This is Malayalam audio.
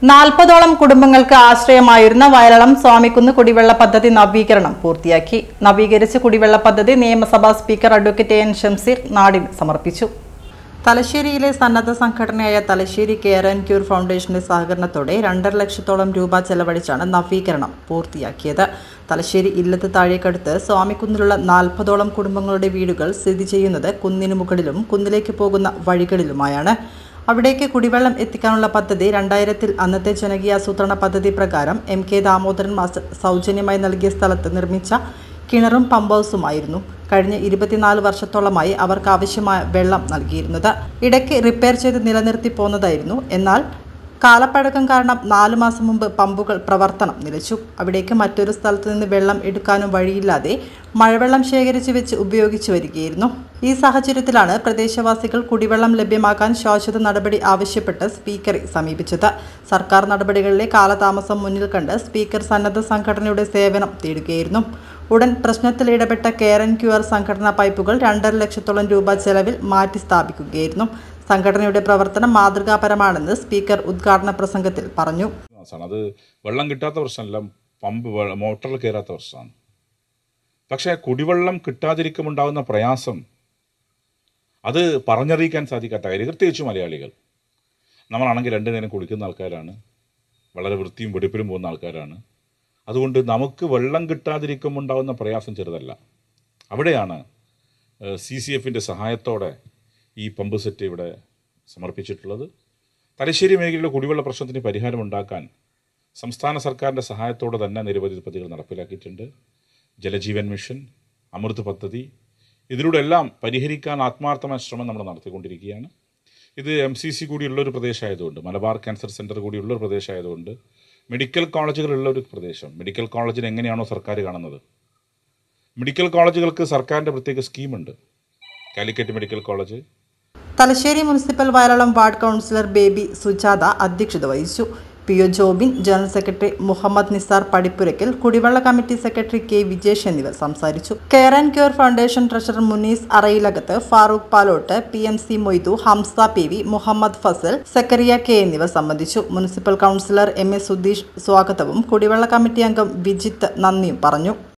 നാൽപ്പതോളം കുടുംബങ്ങൾക്ക് ആശ്രയമായിരുന്ന വയലളം സ്വാമിക്കുന്ന് കുടിവെള്ള പദ്ധതി നവീകരണം പൂർത്തിയാക്കി നവീകരിച്ച കുടിവെള്ള പദ്ധതി നിയമസഭാ സ്പീക്കർ അഡ്വക്കേറ്റ് എൻ ഷംസീർ നാടിന് സമർപ്പിച്ചു തലശ്ശേരിയിലെ സന്നദ്ധ സംഘടനയായ തലശ്ശേരി കെയർ ആൻഡ് ക്യൂർ ഫൗണ്ടേഷന്റെ സഹകരണത്തോടെ രണ്ടര ലക്ഷത്തോളം രൂപ ചെലവഴിച്ചാണ് നവീകരണം പൂർത്തിയാക്കിയത് തലശ്ശേരി ഇല്ലത്ത് താഴേക്കടുത്ത് സ്വാമിക്കുന്നിലുള്ള നാൽപ്പതോളം കുടുംബങ്ങളുടെ വീടുകൾ സ്ഥിതി ചെയ്യുന്നത് കുന്നിനു മുകളിലും കുന്നിലേക്ക് പോകുന്ന വഴികളിലുമായാണ് അവിടേക്ക് കുടിവെള്ളം എത്തിക്കാനുള്ള പദ്ധതി രണ്ടായിരത്തിൽ അന്നത്തെ ജനകീയാസൂത്രണ പദ്ധതി പ്രകാരം എം കെ ദാമോദരൻ മാസ്റ്റർ സൗജന്യമായി നൽകിയ സ്ഥലത്ത് നിർമ്മിച്ച കിണറും പമ്പ് ഹൗസുമായിരുന്നു കഴിഞ്ഞ ഇരുപത്തിനാല് വർഷത്തോളമായി അവർക്ക് ആവശ്യമായ വെള്ളം നൽകിയിരുന്നത് ഇടയ്ക്ക് റിപ്പയർ ചെയ്ത് നിലനിർത്തി പോന്നതായിരുന്നു എന്നാൽ കാലപ്പഴക്കം കാരണം നാലു മാസം മുമ്പ് പമ്പുകൾ പ്രവർത്തനം നിലച്ചു അവിടേക്ക് മറ്റൊരു സ്ഥലത്ത് നിന്ന് വെള്ളം എടുക്കാനും വഴിയില്ലാതെ മഴവെള്ളം ശേഖരിച്ചു വെച്ച് ഉപയോഗിച്ചു വരികയായിരുന്നു ഈ സാഹചര്യത്തിലാണ് പ്രദേശവാസികൾ കുടിവെള്ളം ലഭ്യമാക്കാൻ ശാശ്വത നടപടി ആവശ്യപ്പെട്ട് സ്പീക്കറെ സമീപിച്ചത് സർക്കാർ നടപടികളിലെ കാലതാമസം മുന്നിൽ കണ്ട് സ്പീക്കർ സന്നദ്ധ സംഘടനയുടെ സേവനം തേടുകയായിരുന്നു ഉടൻ പ്രശ്നത്തിൽ ഇടപെട്ട കെയർ ആൻഡ് ക്യൂർ സംഘടനാ പൈപ്പുകൾ രണ്ടര ലക്ഷത്തോളം രൂപ ചെലവിൽ മാറ്റി സ്ഥാപിക്കുകയായിരുന്നു സംഘടനയുടെ പ്രവർത്തനം മാതൃകാപരമാണെന്ന് സ്പീക്കർ ഉദ്ഘാടന പ്രസംഗത്തിൽ പറഞ്ഞു മാസമാണ് അത് വെള്ളം കിട്ടാത്ത പ്രശ്നമല്ല പമ്പ് വെ- മോട്ടറിൽ കയറാത്ത പ്രശ്നമാണ് പക്ഷേ കുടിവെള്ളം കിട്ടാതിരിക്കുമുണ്ടാകുന്ന പ്രയാസം അത് പറഞ്ഞറിയിക്കാൻ സാധിക്കാത്ത കാര്യം പ്രത്യേകിച്ച് മലയാളികൾ നമ്മളാണെങ്കിൽ രണ്ടു നേരം കുളിക്കുന്ന ആൾക്കാരാണ് വളരെ വൃത്തിയും വെടിപ്പിലും പോകുന്ന ആൾക്കാരാണ് അതുകൊണ്ട് നമുക്ക് വെള്ളം കിട്ടാതിരിക്കുമുണ്ടാകുന്ന പ്രയാസം ചെറുതല്ല അവിടെയാണ് സി സി എഫിൻ്റെ സഹായത്തോടെ ഈ പമ്പ് സെറ്റ് ഇവിടെ സമർപ്പിച്ചിട്ടുള്ളത് തലശ്ശേരി മേഖലയിലെ കുടിവെള്ള പ്രശ്നത്തിന് പരിഹാരമുണ്ടാക്കാൻ സംസ്ഥാന സർക്കാരിൻ്റെ സഹായത്തോടെ തന്നെ നിരവധി പദ്ധതികൾ നടപ്പിലാക്കിയിട്ടുണ്ട് ജലജീവൻ മിഷൻ അമൃത് പദ്ധതി ഇതിലൂടെ എല്ലാം പരിഹരിക്കാൻ ആത്മാർത്ഥമായ ശ്രമം നമ്മൾ നടത്തിക്കൊണ്ടിരിക്കുകയാണ് ഇത് എം സി സി കൂടിയുള്ളൊരു പ്രദേശമായതുകൊണ്ട് മലബാർ ക്യാൻസർ സെൻറ്റർ കൂടിയുള്ളൊരു പ്രദേശമായതുകൊണ്ട് മെഡിക്കൽ കോളേജുകളുള്ള ഒരു പ്രദേശം മെഡിക്കൽ കോളേജിനെ എങ്ങനെയാണോ സർക്കാർ കാണുന്നത് മെഡിക്കൽ കോളേജുകൾക്ക് സർക്കാരിൻ്റെ പ്രത്യേക സ്കീമുണ്ട് Calicut medical college Thalassery municipal Vayalalam ward councillor Baby Sujatha അധ്യക്ഷത വഹിച്ചു P O Jobin general secretary Muhammad Nisar Padippurakkal കുടിവെള്ള കമ്മിറ്റി സെക്രട്ടറി കെ വിജേഷ് എന്നിവർ സംസാരിച്ചു care and cure foundation treasurer Munees Arayilakath Farooq Palott P M C Moidu Hamsa P V Muhammad Fazal Zakariya K എന്നിവർ സംബന്ധിച്ചു municipal councillor M A Sudheesh സ്വാഗതവും കുടിവെള്ള കമ്മിറ്റി അംഗം വിജിത്ത് നന്ദിയും പറഞ്ഞു